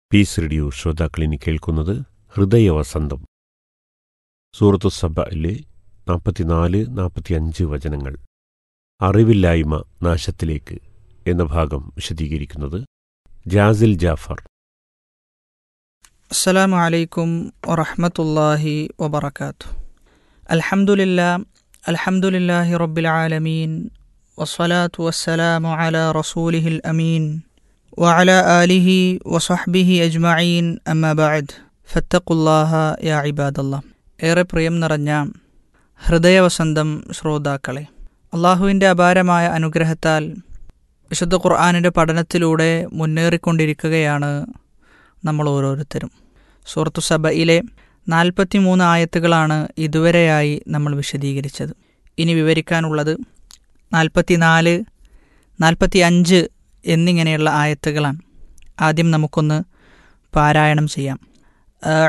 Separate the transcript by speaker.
Speaker 1: piece radio ശ്രോതാക്കളിനി കേൾക്കുന്നത് ഹൃദയവസന്തം സൂറത്തു സബയിലെ നാൽപ്പത്തിനാല് നാൽപ്പത്തിയഞ്ച് വചനങ്ങൾ അറിവില്ലായ്മ നാശത്തിലേക്ക് എന്ന ഭാഗം വിശദീകരിക്കുന്നത് ജാസിൽ ജാഫർ
Speaker 2: السلام عليكم ورحمة الله وبركاته الحمد لله الحمد لله رب العالمين والصلاة والسلام على رسوله الأمين وعلى آله وصحبه أجمعين أما بعد فاتقوا الله يا عباد الله ഏറെ പ്രിയം നിറഞ്ഞ ഹൃദയവസന്തം ശ്രോതാക്കളെ അള്ളാഹുവിൻ്റെ അപാരമായ അനുഗ്രഹത്താൽ വിശുദ്ധ ഖുർആാനിൻ്റെ പഠനത്തിലൂടെ മുന്നേറിക്കൊണ്ടിരിക്കുകയാണ് നമ്മൾ ഓരോരുത്തരും സൂറത്തു സബയിലെ നാൽപ്പത്തി മൂന്ന് ആയത്തുകളാണ് ഇതുവരെയായി നമ്മൾ വിശദീകരിച്ചത് ഇനി വിവരിക്കാനുള്ളത് നാൽപ്പത്തിനാല് നാൽപ്പത്തി അഞ്ച് എന്നിങ്ങനെയുള്ള ആയത്തുകളാണ് ആദ്യം നമുക്കൊന്ന് പാരായണം ചെയ്യാം